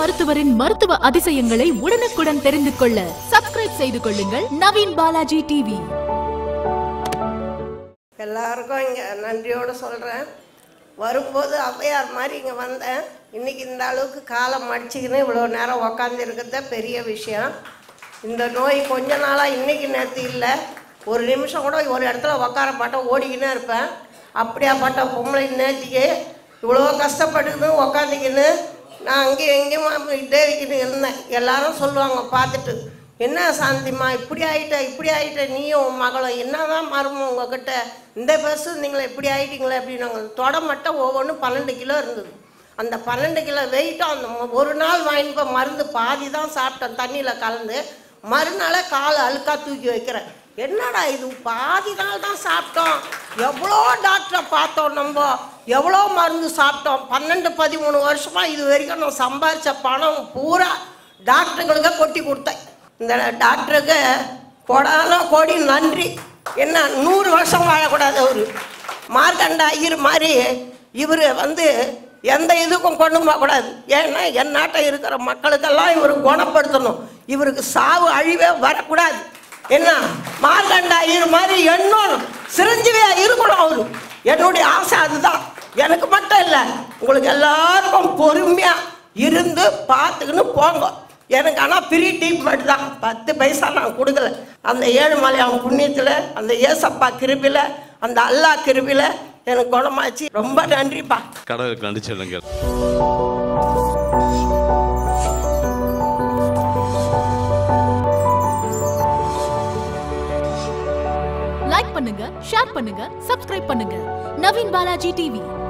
மருத்துவரின் மருத்துவ அதிசயங்களை உடனுக்குடன் தெரிந்து கொள்ள சப்ஸ்கிரைப் செய்து கொள்ளுங்கள் நவீன் பாலாஜி டிவி எல்லாருக்கும் இங்கே நன்றியோடு சொல்கிறேன் வரும்போது ஔவையார் மாதிரி இங்கே வந்தேன் இன்னைக்கு இந்த அளவுக்கு காலம் மடிச்சுக்கின்னு இவ்வளோ நேரம் உக்காந்துருக்கிறத பெரிய விஷயம் இந்த நோய் கொஞ்ச நாளாக இன்னைக்கு நேற்று இல்லை ஒரு நிமிஷம் கூட ஒரு இடத்துல உக்கார மாட்டேன் ஓடிக்கினே இருப்பேன் அப்படியாப்பட்ட பொம்பளை நேற்றுக்கு இவ்வளோ கஷ்டப்பட்டுக்கின்னு உக்காந்துக்கின்னு நான் அங்கேயும் எங்கேயும் தேடிக்கிட்டு இருந்தேன் எல்லாரும் சொல்லுவாங்க பார்த்துட்டு என்ன சாந்திம்மா இப்படி ஆயிட்ட இப்படி ஆயிட்ட நீயும் உன் மகளும் என்னதான் மருமம் உங்ககிட்ட இந்த பஸ் நீங்களே இப்படி ஆயிட்டீங்களே அப்படின்னாங்க தொட மட்டும் ஒவ்வொன்றும் பன்னெண்டு கிலோ இருந்தது அந்த பன்னெண்டு கிலோ வெயிட்டும் அந்த ம- ஒரு நாள் வாங்கிட்டு போய் மருந்து பாதி தான் சாப்பிட்டேன் தண்ணியில் கலந்து மறுநாளே காலை அழுக்கா தூக்கி வைக்கிறேன் என்னடா இது பாதி நாள் தான் சாப்பிட்டோம் எவ்வளோ டாக்டரை பார்த்தோம் நம்ம எவ்வளோ மருந்து சாப்பிட்டோம் பன்னெண்டு பதிமூணு வருஷமா இது வரைக்கும் நான் சம்பாதிச்ச பணம் பூரா டாக்டருங்களுக்கு கொட்டி கொடுத்தேன் இந்த டாக்டருக்கு கொடான கோடி நன்றி என்ன நூறு வருஷம் வாழக்கூடாது அவர் மார்க்கண்ட ஐயர் மாதிரி இவர் வந்து எந்த இதுக்கும் கொண்டு போகக்கூடாது ஏன்னா என் நாட்டை இருக்கிற மக்களுக்கெல்லாம் இவர் குணப்படுத்தணும் இவருக்கு சாவு அழிவே வரக்கூடாது என்ன மார்க்கண்ட ஐயர் மாதிரி இன்னும் சிரஞ்சீவியா இருக்கணும் அவரு என்னுடைய ஆசை அதுதான் எனக்கு மட்டும் இல்லை உங்களுக்கு எல்லாருக்கும் பொறுமையாக இருந்து பார்த்துக்கின்னு போங்க எனக்கு ஆனால் ஃப்ரீ ட்ரீட்மெண்ட் தான் பத்து பைசா நான் கொடுக்கல அந்த ஏழு மலையாளம் புண்ணியத்தில் அந்த ஏசப்பா கிருபியில் அந்த அல்லாஹ் கிருபியில் எனக்கு குணமாச்சு ரொம்ப நன்றிப்பா கடவுளுக்கு நன்றி சொல்லுங்கள் லைக் பண்ணுங்க ஷேர் பண்ணுங்க சப்ஸ்கிரைப் பண்ணுங்க நவீன் பாலாஜி டிவி